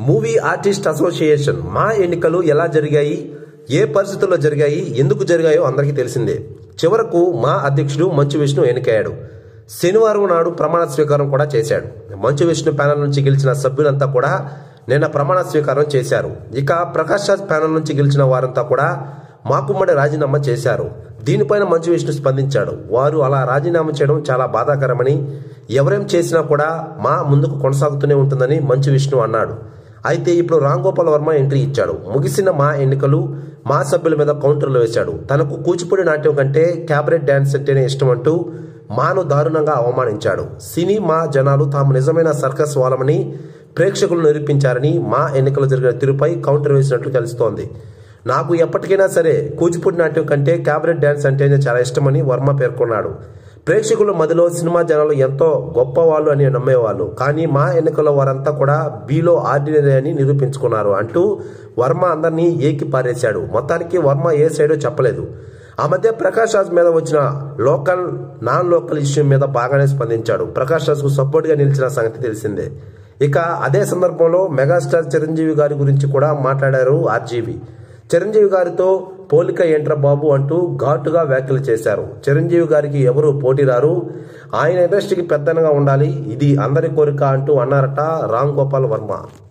movie artist association మా ఎన్నికలు ఎలా జరిగాయి ఏ పరిస్థితుల్లో జరిగాయి ఎందుకు జరిగాయో అందరికీ తెలిసిందే చివరకు మా అధ్యక్షుడు మంచు విష్ణు ఎన్నికయ్యాడు శనివారం నాడు ప్రమాణ స్వీకారం కూడా చేశాడు మంచు విష్ణు ప్యానల్ నుంచి గెలిచిన సభ్యులంతా కూడా నిన్న ప్రమాణ స్వీకారం చేశారు ఇక ప్రకాష్ రాజ్ ప్యానల్ నుంచి గెలిచిన వారంతా కూడా మాకుమ్మడి రాజీనామా చేశారు దీనిపైన మంచు విష్ణు స్పందించాడు వారు అలా రాజీనామా చేయడం చాలా బాధాకరమని ఎవరేం చేసినా కూడా మా ముందుకు కొనసాగుతూనే ఉంటుందని మంచు విష్ణు అన్నాడు అయితే ఇప్పుడు రామ్ గోపాల్ వర్మ ఎంట్రీ ఇచ్చాడు ముగిసిన మా ఎన్నికలు మా సభ్యుల మీద కౌంటర్లు వేశాడు తనకు కూచిపూడి నాట్యం కంటే క్యాబరెట్ డ్యాన్స్ అంటేనే ఇష్టం అంటూ మాను దారుణంగా అవమానించాడు సినీ మా జనాలు తాము నిజమైన సర్కస్ వాళ్ళమని ప్రేక్షకులు నిరూపించారని మా ఎన్నికలు జరిగిన తీరుపై కౌంటర్ వేసినట్లు తెలుస్తోంది నాకు ఎప్పటికైనా సరే కూచిపూడి నాట్యం కంటే క్యాబరెట్ డ్యాన్స్ అంటేనే చాలా ఇష్టమని వర్మ పేర్కొన్నాడు ప్రేక్షకుల మధ్యలో సినిమా జనాలు ఎంతో గొప్పవాళ్ళు అని నమ్మేవాళ్ళు కానీ మా ఎన్నికల్లో వారంతా కూడా బీలో ఆర్డినరీ అని నిరూపించుకున్నారు అంటూ వర్మ అందరినీ ఏకి పారేశాడు మొత్తానికి వర్మ ఏ సైడో చెప్పలేదు ఆ మధ్య ప్రకాష్ రాజ్ మీద వచ్చిన లోకల్ నాన్ లోకల్ ఇష్యూ మీద బాగానే స్పందించాడు ప్రకాష్ రాజ్ కు సపోర్ట్ గా నిలిచిన సంగతి తెలిసిందే ఇక అదే సందర్భంలో మెగాస్టార్ చిరంజీవి గారి గురించి కూడా మాట్లాడారు ఆర్జీవి చిరంజీవి గారితో పోలిక ఏంట్ర బాబు అంటూ ఘాటుగా వ్యాఖ్యలు చేశారు చిరంజీవి గారికి ఎవరు పోటీ రారు ఆయన ఇండస్ట్రీకి పెద్దనగా ఉండాలి ఇది అందరి కోరిక అంటూ అన్నారట రామ్ గోపాల్ వర్మ